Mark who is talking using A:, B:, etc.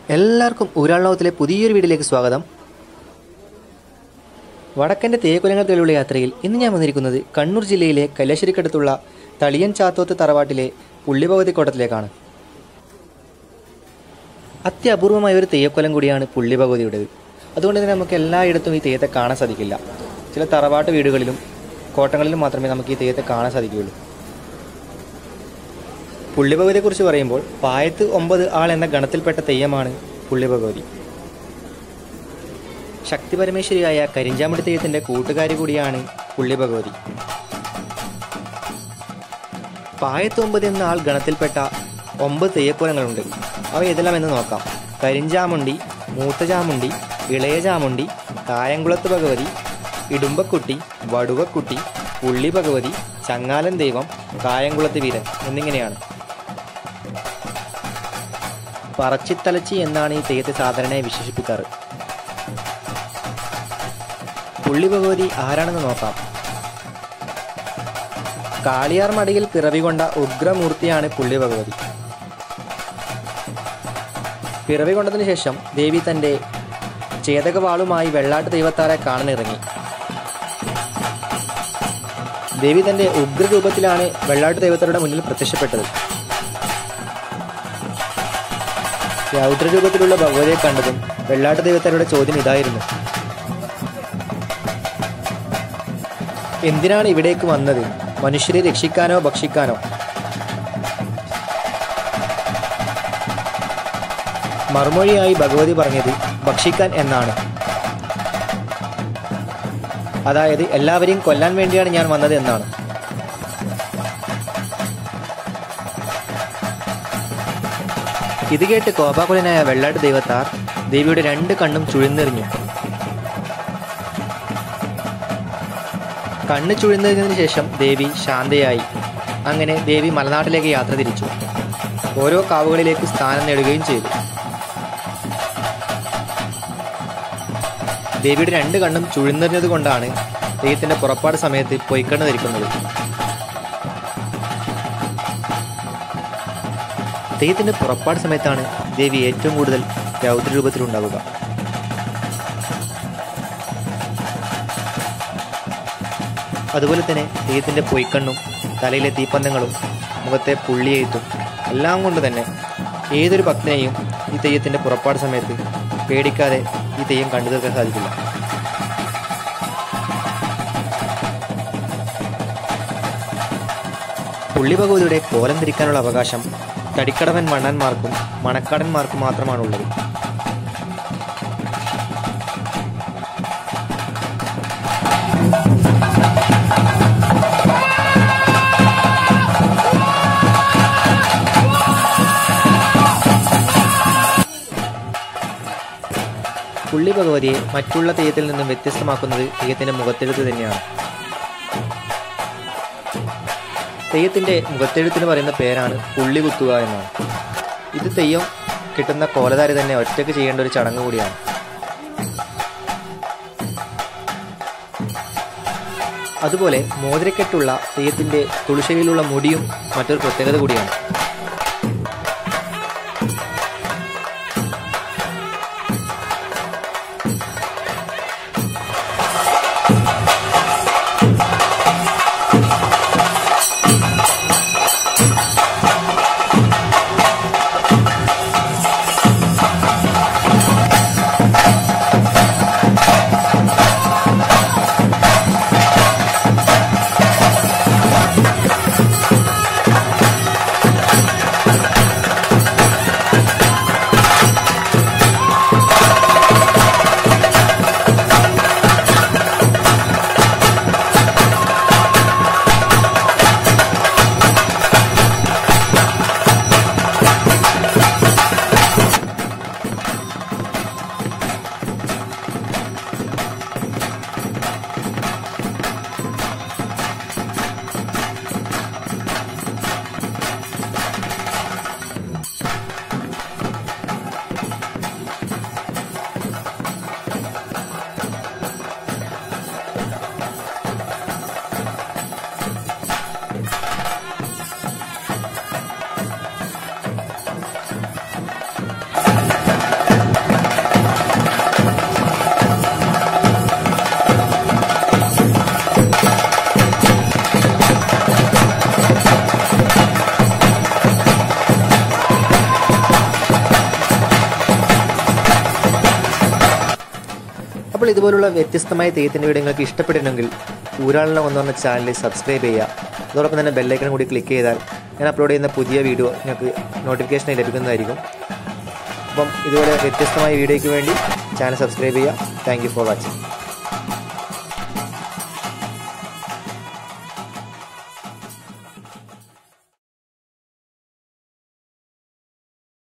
A: എല്ലാവർക്കും ഊരാളോകത്തിലെ പുതിയൊരു വീഡിയോയിലേക്ക് സ്വാഗതം വടക്കൻ്റെ തേക്കുലങ്ങൾ തെളിവുള്ള യാത്രയിൽ ഇന്ന് ഞാൻ വന്നിരിക്കുന്നത് കണ്ണൂർ ജില്ലയിലെ കൈലാശ്ശേരിക്കടുത്തുള്ള തളിയൻ ചാത്തോത്ത് തറവാട്ടിലെ പുള്ളിഭഗവതി കോട്ടത്തിലേക്കാണ് അത്യപൂർവമായ ഒരു തെയ്യക്കൊലം കൂടിയാണ് പുള്ളിഭഗവതിയുടേത് അതുകൊണ്ട് തന്നെ നമുക്ക് എല്ലായിടത്തും ഈ തെയ്യത്തെ കാണാൻ സാധിക്കില്ല ചില തറവാട്ട് വീടുകളിലും കോട്ടങ്ങളിലും മാത്രമേ നമുക്ക് ഈ തെയ്യത്തെ കാണാൻ സാധിക്കുകയുള്ളൂ പുള്ളിഭഗവതിയെക്കുറിച്ച് പറയുമ്പോൾ പായത്ത് ഒമ്പത് ആൾ എന്ന ഗണത്തിൽപ്പെട്ട തെയ്യമാണ് പുള്ളിഭഗവതി ശക്തി പരമേശ്വരിയായ കരിഞ്ചാമ്പടി തെയ്യത്തിൻ്റെ കൂട്ടുകാരി കൂടിയാണ് പുള്ളിഭഗവതി പായത്ത് ഒമ്പത് എന്ന ആൾ ഗണത്തിൽപ്പെട്ട ഒമ്പത് തെയ്യക്കോലങ്ങളുണ്ട് അവ ഏതെല്ലാം എന്ന് നോക്കാം കരിഞ്ചാമുണ്ടി മൂത്തചാമുണ്ടി ഇളയ ചാമുണ്ടി കായംകുളത്ത് ഭഗവതി ഇടുമ്പക്കുട്ടി വടുവക്കുട്ടി പുള്ളി ഭഗവതി ചങ്ങാലൻ ദൈവം കായംകുളത്ത് വീരൻ എന്നിങ്ങനെയാണ് പറച്ചിത്തലച്ചി എന്നാണ് ഈ തെയ്യത്തെ സാധാരണയായി വിശേഷിപ്പിക്കാറ് പുള്ളി ഭഗവതി ആരാണെന്ന് നോക്കാം കാളിയാർ മടിയിൽ പിറവികൊണ്ട ഉഗ്രമൂർത്തിയാണ് പുള്ളി ഭഗവതി പിറവി കൊണ്ടതിനു ശേഷം ദേവി തൻ്റെ ചേതകവാളുമായി വെള്ളാട്ട് ദൈവത്താരെ കാണാനിറങ്ങി ദേവി തൻ്റെ ഉഗ്രരൂപത്തിലാണ് വെള്ളാട്ട് ദൈവത്താരുടെ മുന്നിൽ പ്രത്യക്ഷപ്പെട്ടത് രൗദ്രരൂപത്തിലുള്ള ഭഗവതിയെ കണ്ടതും വെള്ളാട്ട് ദൈവത്താരുടെ ചോദ്യം ഇതായിരുന്നു എന്തിനാണ് ഇവിടേക്ക് വന്നത് മനുഷ്യരെ രക്ഷിക്കാനോ ഭക്ഷിക്കാനോ മറുമൊഴിയായി ഭഗവതി പറഞ്ഞത് ഭക്ഷിക്കാൻ എന്നാണ് അതായത് എല്ലാവരെയും കൊല്ലാൻ വേണ്ടിയാണ് ഞാൻ വന്നത് എന്നാണ് ഇത് കേട്ട് കോപാകുലനായ വെള്ളാട്ട് ദൈവത്താർ ദേവിയുടെ രണ്ട് കണ്ണും ചുഴിന്നെറിഞ്ഞു കണ്ണ് ചുഴിഞ്ഞതിന് ശേഷം ദേവി ശാന്തയായി അങ്ങനെ ദേവി മലനാട്ടിലേക്ക് യാത്ര തിരിച്ചു ഓരോ കാവുകളിലേക്ക് സ്ഥാനം നേടുകയും ചെയ്തു ദേവിയുടെ രണ്ട് കണ്ണും ചുഴിഞ്ഞെറിഞ്ഞത് കൊണ്ടാണ് ദൈവത്തിന്റെ പുറപ്പാട് സമയത്ത് പൊയ്ക്കണ്ണ് ധരിക്കുന്നത് ദൈവത്തിന്റെ പുറപ്പാട് സമയത്താണ് ദേവി ഏറ്റവും കൂടുതൽ രൗദ്രരൂപത്തിലുണ്ടാവുക അതുപോലെ തന്നെ തെയ്യത്തിൻ്റെ പൊയ്ക്കണ്ണും തലയിലെ തീപ്പന്തങ്ങളും മുഖത്തെ പുള്ളിയെഴുത്തും എല്ലാം കൊണ്ട് തന്നെ ഏതൊരു ഭക്തനെയും ഈ തെയ്യത്തിൻ്റെ പുറപ്പാട് സമയത്ത് പേടിക്കാതെ ഈ തെയ്യം കണ്ടു തീർക്കാൻ സാധിക്കില്ല പുള്ളി ഭഗവതിയുടെ കോലം തിരിക്കാനുള്ള അവകാശം തടിക്കടവൻ മണ്ണന്മാർക്കും മണക്കാടന്മാർക്കും മാത്രമാണുള്ളത് പുള്ളി ഭഗവതിയെ മറ്റുള്ള തെയ്യത്തിൽ നിന്നും വ്യത്യസ്തമാക്കുന്നത് തെയ്യത്തിന്റെ മുഖത്തെഴുത്ത് തന്നെയാണ് തെയ്യത്തിന്റെ മുഖത്തെഴുത്തിന് പറയുന്ന പേരാണ് പുള്ളി കുത്തുക എന്നാണ് ഇത് തെയ്യം കിട്ടുന്ന കോലധാരി തന്നെ ഒറ്റയ്ക്ക് ചെയ്യേണ്ട ഒരു ചടങ്ങ് കൂടിയാണ് അതുപോലെ മോതിരക്കെട്ടുള്ള തെയ്യത്തിന്റെ തുളിശയിലുള്ള മുടിയും മറ്റൊരു പ്രത്യേകത കൂടിയാണ് അപ്പോൾ ഇതുപോലുള്ള വ്യത്യസ്തമായ തെയ്യത്തിൻ്റെ വീഡിയോ നിങ്ങൾക്ക് ഇഷ്ടപ്പെട്ടിട്ടുണ്ടെങ്കിൽ ഊരാളിനെ ഒന്ന് പറഞ്ഞ ചാനൽ സബ്സ്ക്രൈബ് ചെയ്യുക അതോടൊപ്പം തന്നെ ബെല്ലൈക്കൺ കൂടി ക്ലിക്ക് ചെയ്താൽ ഞാൻ അപ്ലോഡ് ചെയ്യുന്ന പുതിയ വീഡിയോ നിങ്ങൾക്ക് നോട്ടിഫിക്കേഷൻ ലഭിക്കുന്നതായിരിക്കും അപ്പം ഇതുപോലെ വ്യത്യസ്തമായ വീഡിയോയ്ക്ക് വേണ്ടി ചാനൽ സബ്സ്ക്രൈബ് ചെയ്യുക താങ്ക് ഫോർ വാച്ചിങ്